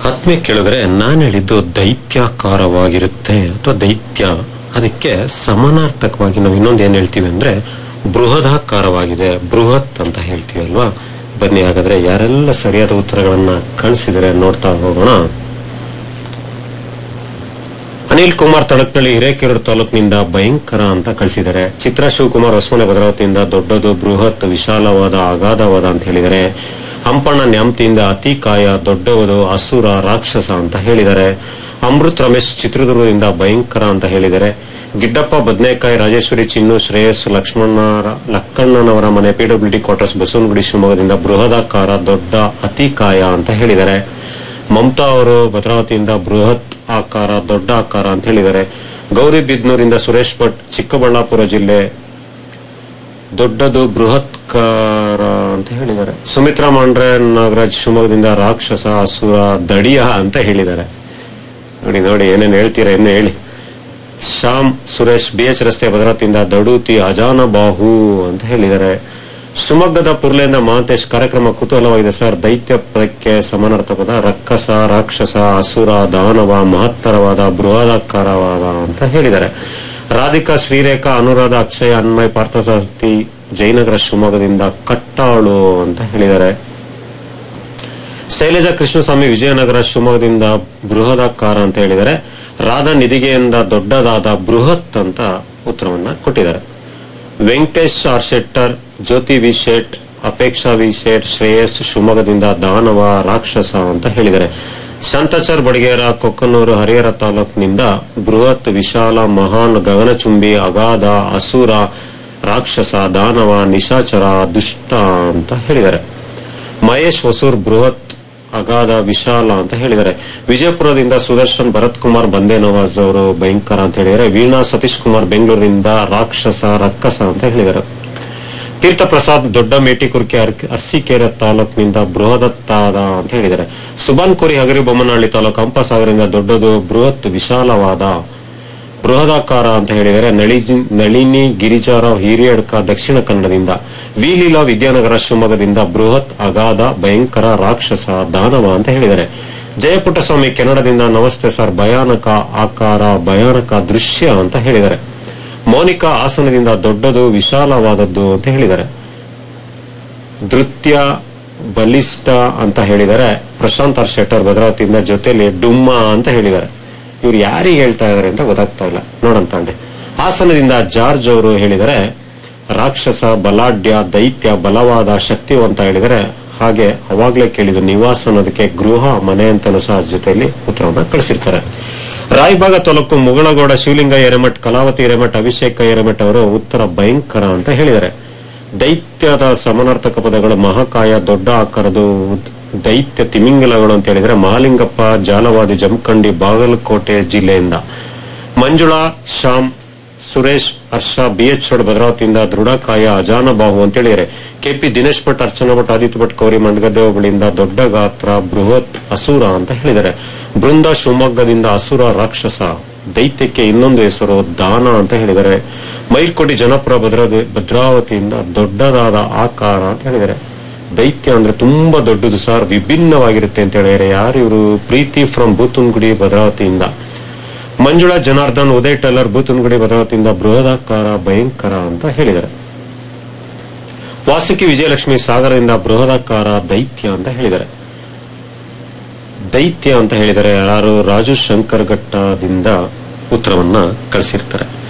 ಆತ್ಮೀಯ ಕೇಳಿದ್ರೆ ನಾನು ಹೇಳಿದ್ದು ದೈತ್ಯಾಕಾರವಾಗಿರುತ್ತೆ ಅಥವಾ ದೈತ್ಯ ಅದಕ್ಕೆ ಸಮಾನಾರ್ಥಕವಾಗಿ ನಾವು ಇನ್ನೊಂದು ಏನ್ ಹೇಳ್ತೀವಿ ಅಂದ್ರೆ ಬೃಹದಾಕಾರವಾಗಿದೆ ಬೃಹತ್ ಅಂತ ಹೇಳ್ತೀವಿ ಅಲ್ವಾ ಬನ್ನಿ ಹಾಗಾದ್ರೆ ಯಾರೆಲ್ಲ ಸರಿಯಾದ ಉತ್ತರಗಳನ್ನ ಕಳಿಸಿದರೆ ನೋಡ್ತಾ ಹೋಗೋಣ ಅನಿಲ್ ಕುಮಾರ್ ತಳಕಳ್ಳಿ ಹಿರೇಕೆರೂರು ತಾಲೂಕಿನಿಂದ ಭಯಂಕರ ಅಂತ ಕಳಿಸಿದ್ದಾರೆ ಚಿತ್ರ ಶಿವಕುಮಾರ್ ಹೊಸಮನೆ ಭದ್ರಾವತಿಯಿಂದ ದೊಡ್ಡದು ಬೃಹತ್ ವಿಶಾಲವಾದ ಅಗಾಧವಾದ ಅಂತ ಹೇಳಿದ್ದಾರೆ ಹಂಪಣ್ಣ ನ್ಯಾಮತಿಯಿಂದ ಅತಿಕಾಯ ದೊಡ್ಡವದು ಅಸುರ ರಾಕ್ಷಸ ಅಂತ ಹೇಳಿದ್ದಾರೆ ಅಮೃತ್ ರಮೇಶ್ ಚಿತ್ರದುರ್ಗದಿಂದ ಭಯಂಕರ ಅಂತ ಹೇಳಿದ್ದಾರೆ ಗಿಡ್ಡಪ್ಪ ಬದನೇಕಾಯಿ ರಾಜೇಶ್ವರಿ ಚಿನ್ನು ಶ್ರೇಯಸ್ ಲಕ್ಷ್ಮಣ ಲಕ್ಕಣ್ಣನವರ ಮನೆ ಪಿಡಬ್ಲ್ಯೂ ಡಿ ಕ್ವಾರ್ಟರ್ಸ್ ಬಸವನಗುಡಿ ಶಿವಮೊಗ್ಗದಿಂದ ಬೃಹದಾಕಾರ ದೊಡ್ಡ ಅತಿಕಾಯ ಅಂತ ಹೇಳಿದ್ದಾರೆ ಮಮತಾ ಅವರು ಭದ್ರಾವತಿಯಿಂದ ಬೃಹತ್ ಆಕಾರ ದೊಡ್ಡ ಆಕಾರ ಅಂತ ಹೇಳಿದ್ದಾರೆ ಗೌರಿಬಿದ್ನೂರಿಂದ ಸುರೇಶ್ ಭಟ್ ಚಿಕ್ಕಬಳ್ಳಾಪುರ ಜಿಲ್ಲೆ ದೊಡ್ಡದು ಬೃಹತ್ಕಾರ ಅಂತ ಹೇಳಿದ್ದಾರೆ ಸುಮಿತ್ರಾ ಮಾಂಡ್ರೆ ನಾಗರಾಜ್ ಶಿವಮೊಗ್ಗದಿಂದ ರಾಕ್ಷಸ ಅಸುರ ದಡಿಯ ಅಂತ ಹೇಳಿದ್ದಾರೆ ನೋಡಿ ನೋಡಿ ಏನೇನು ಹೇಳ್ತೀರಾ ಇನ್ನು ಹೇಳಿ ಶ್ಯಾಮ್ ಸುರೇಶ್ ಬಿ ಎಚ್ ರಸ್ತೆ ಭದ್ರಾವತಿಯಿಂದ ದಡೂತಿ ಅಜಾನ ಬಾಹು ಅಂತ ಹೇಳಿದ್ದಾರೆ ಶಿವಮೊಗ್ಗದ ಪುರ್ಲೆಯಿಂದ ಮಹಾಂತೇಶ್ ಕಾರ್ಯಕ್ರಮ ಕುತೂಹಲವಾಗಿದೆ ಸರ್ ದೈತ್ಯ ಪದಕ್ಕೆ ಸಮಾನಾರ್ಥ ಪದ ರಕ್ಕಸ ರಾಕ್ಷಸ ಅಸುರ ದಾನವ ಮಹತ್ತರವಾದ ಬೃಹದಾಕಾರವಾದ ಅಂತ ಹೇಳಿದ್ದಾರೆ ರಾಧಿಕಾ ಶ್ರೀರೇಖಾ ಅನುರಾಧ ಅಕ್ಷಯ ಅನ್ಮಯ್ ಪಾರ್ಥಸಾರಥಿ ಜಯನಗರ ಶಿವಮೊಗ್ಗದಿಂದ ಕಟ್ಟಾಳು ಅಂತ ಹೇಳಿದ್ದಾರೆ ಶೈಲಜಾ ಕೃಷ್ಣಸ್ವಾಮಿ ವಿಜಯನಗರ ಶಿವಮೊಗ್ಗದಿಂದ ಬೃಹದಾಕಾರ ಅಂತ ಹೇಳಿದರೆ ರಾಧಾ ನಿಧಿಗೆಯಿಂದ ದೊಡ್ಡದಾದ ಬೃಹತ್ ಅಂತ ಉತ್ತರವನ್ನ ಕೊಟ್ಟಿದ್ದಾರೆ Venkatesh R Shettar Jyothi V Shet Apeksha V Shet Shreyas ಶಿವಮೊಗ್ಗದಿಂದ ದಾನವ ರಾಕ್ಷಸ ಅಂತ ಹೇಳಿದ್ದಾರೆ ಶಾಂತಾಚಾರ್ ಬಡಗೇರ ಕೊಕ್ಕನೂರು ಹರಿಹರ ತಾಲೂಕಿನಿಂದ ಬೃಹತ್ ವಿಶಾಲ ಮಹಾನ್ ಗಗನಚುಂಬಿ ಅಗಾಧ ಅಸುರ ರಾಕ್ಷಸ ದಾನವ ನಿಶಾಚರ ದುಷ್ಟ ಅಂತ ಹೇಳಿದ್ದಾರೆ ಮಹೇಶ್ ಹೊಸೂರ್ ಬೃಹತ್ ಅಗಾಧ ವಿಶಾಲ ಅಂತ ಹೇಳಿದ್ದಾರೆ ವಿಜಯಪುರದಿಂದ ಸುದರ್ಶನ್ ಭರತ್ ಕುಮಾರ್ ಬಂದೇ ನವಾಜ್ ಅವರು ಭಯಂಕರ ಅಂತ ಹೇಳಿದ್ದಾರೆ ವೀಣಾ ಸತೀಶ್ ಕುಮಾರ್ ಬೆಂಗಳೂರಿನಿಂದ ರಾಕ್ಷಸ ರಕ್ಕಸ ಅಂತ ಹೇಳಿದ್ದಾರೆ ತೀರ್ಥ ಪ್ರಸಾದ್ ದೊಡ್ಡ ಮೇಟಿಕುರ್ಕೆ ಅರ್- ಅರಸೀಕೆರೆ ತಾಲೂಕಿನಿಂದ ಬೃಹದತ್ತಾದ ಅಂತ ಹೇಳಿದ್ದಾರೆ ಸುಬಾನ್ ಕೋರಿ ಹಗರಿ ಬೊಮ್ಮನಹಳ್ಳಿ ತಾಲೂಕು ಹಂಪಸಾಗರದಿಂದ ದೊಡ್ಡದು ಬೃಹತ್ ವಿಶಾಲವಾದ ಬೃಹದಾಕಾರ ಅಂತ ಹೇಳಿದರೆ ನಳಿಜಿ ನಳಿನಿ ಗಿರಿಜಾರಾವ್ ಹಿರಿಯಡ್ಕ ದಕ್ಷಿಣ ಕನ್ನಡದಿಂದ ವಿಲೀಲಾ ವಿದ್ಯಾನಗರ ಶಿವಮೊಗ್ಗದಿಂದ ಬೃಹತ್ ಅಗಾಧ ಭಯಂಕರ ರಾಕ್ಷಸ ದಾನವ ಅಂತ ಹೇಳಿದ್ದಾರೆ ಜಯಪುಟ್ಟಸ್ವಾಮಿ ಕೆನಡದಿಂದ ನಮಸ್ತೆ ಸರ್ ಭಯಾನಕ ಆಕಾರ ಭಯಾನಕ ದೃಶ್ಯ ಅಂತ ಹೇಳಿದ್ದಾರೆ ಮೌನಿಕಾ ಹಾಸನದಿಂದ ದೊಡ್ಡದು ವಿಶಾಲವಾದದ್ದು ಅಂತ ಹೇಳಿದ್ದಾರೆ ನೃತ್ಯ ಬಲಿಷ್ಠ ಅಂತ ಹೇಳಿದರೆ ಪ್ರಶಾಂತ್ ಆರ್ ಶೆಟ್ಟರ್ ಭದ್ರಾವತಿಯಿಂದ ಜೊತೆಲಿ ಡುಮ್ಮ ಅಂತ ಹೇಳಿದ್ದಾರೆ ಇವ್ರು ಯಾರಿಗೆ ಹೇಳ್ತಾ ಇದಾರೆ ಅಂತ ಗೊತ್ತಾಗ್ತಾ ಇಲ್ಲ ನೋಡಂತಾಂಡೆ ಹಾಸನದಿಂದ ಜಾರ್ಜ್ ಅವರು ಹೇಳಿದರೆ ರಾಕ್ಷಸ ಬಲಾಢ್ಯ ದೈತ್ಯ ಬಲವಾದ ಶಕ್ತಿವಂತ ಹೇಳಿದರೆ ಹಾಗೆ ಅವಾಗ್ಲೇ ಕೇಳಿದ್ರು ನಿವಾಸ ಅನ್ನೋದಕ್ಕೆ ಗೃಹ ಮನೆ ಅಂತಲೂ ಸಹ ಜೊತೆಯಲ್ಲಿ ಉತ್ತರವನ್ನ ಕಳಿಸಿರ್ತಾರೆ ರಾಯಬಾಗ ತಾಲೂಕು ಮುಗಳಗೌಡ ಶಿವಲಿಂಗ ಹಿರೇಮಠ್ ಕಲಾವತಿ ಹಿರೇಮಠ್ ಅಭಿಷೇಕ ಹಿರೇಮಠ್ ಅವರು ಉತ್ತರ ಭಯಂಕರ ಅಂತ ಹೇಳಿದ್ದಾರೆ ದೈತ್ಯದ ಸಮಾನಾರ್ಥಕ ಪದಗಳು ಮಹಾಕಾಯ ದೊಡ್ಡ ಆಕಾರದು ದೈತ್ಯ ತಿಮಿಂಗಲಗಳು ಅಂತ ಹೇಳಿದ್ರೆ ಮಹಾಲಿಂಗಪ್ಪ ಜಾಲವಾದಿ ಜಮಖಂಡಿ ಬಾಗಲಕೋಟೆ ಜಿಲ್ಲೆಯಿಂದ Manjula Shyam Suresh Harsha B H road ಭದ್ರಾವತಿಯಿಂದ ದೃಢಕಾಯ ಅಜಾನ ಬಾಹು ಅಂತ ಹೇಳಿದರೆ ಕೆಪಿ ದಿನೇಶ್ ಭಟ್ ಅರ್ಚನಾ ಭಟ್ ಆದಿತ್ಯ ಭಟ್ ಕೌರಿ ಮಂಡಗದ್ದೆ ಹೋಬಳಿಯಿಂದ ದೊಡ್ಡ ಗಾತ್ರ ಬೃಹತ್ ಅಸುರ ಅಂತ ಹೇಳಿದ್ದಾರೆ ಬೃಂದ ಶಿವಮೊಗ್ಗದಿಂದ ಅಸುರ ರಾಕ್ಷಸ ದೈತ್ಯಕ್ಕೆ ಇನ್ನೊಂದು ಹೆಸರು ದಾನ ಅಂತ ಹೇಳಿದ್ದಾರೆ ಮೈಲ್ಕೋಟಿ ಜನಪುರ ಭದ್ರಾ ಭದ್ರಾವತಿಯಿಂದ ದೊಡ್ಡದಾದ ಆಕಾರ ಅಂತ ಹೇಳಿದ್ದಾರೆ ದೈತ್ಯ ಅಂದ್ರೆ ತುಂಬಾ ದೊಡ್ಡದು ಸರ್ ವಿಭಿನ್ನವಾಗಿರುತ್ತೆ ಅಂತ ಹೇಳಿದರೆ ಯಾರು ಇವರು ಪ್ರೀತಿ ಫ್ರಮ್ ಬೂತುನ್ಗುಡಿ ಭದ್ರಾವತಿಯಿಂದ ಮಂಜುಳಾ ಜನಾರ್ದನ್ ಉದಯ್ ಟೈಲರ್ ಬೂತುನ್ಗುಡಿ ಭದ್ರಾವತಿಯಿಂದ ಬೃಹದಾಕಾರ ಭಯಂಕರ ಅಂತ ಹೇಳಿದ್ದಾರೆ ವಾಸುಕಿ ವಿಜಯಲಕ್ಷ್ಮಿ ಸಾಗರದಿಂದ ಬೃಹದಾಕಾರ ದೈತ್ಯ ಅಂತ ಹೇಳಿದ್ದಾರೆ ದೈತ್ಯ ಅಂತ ಹೇಳಿದರೆ ಯಾರು ರಾಜು ಶಂಕರ್ ಘಟ್ಟದಿಂದ ಉತ್ತರವನ್ನ ಕಳಿಸಿರ್ತಾರೆ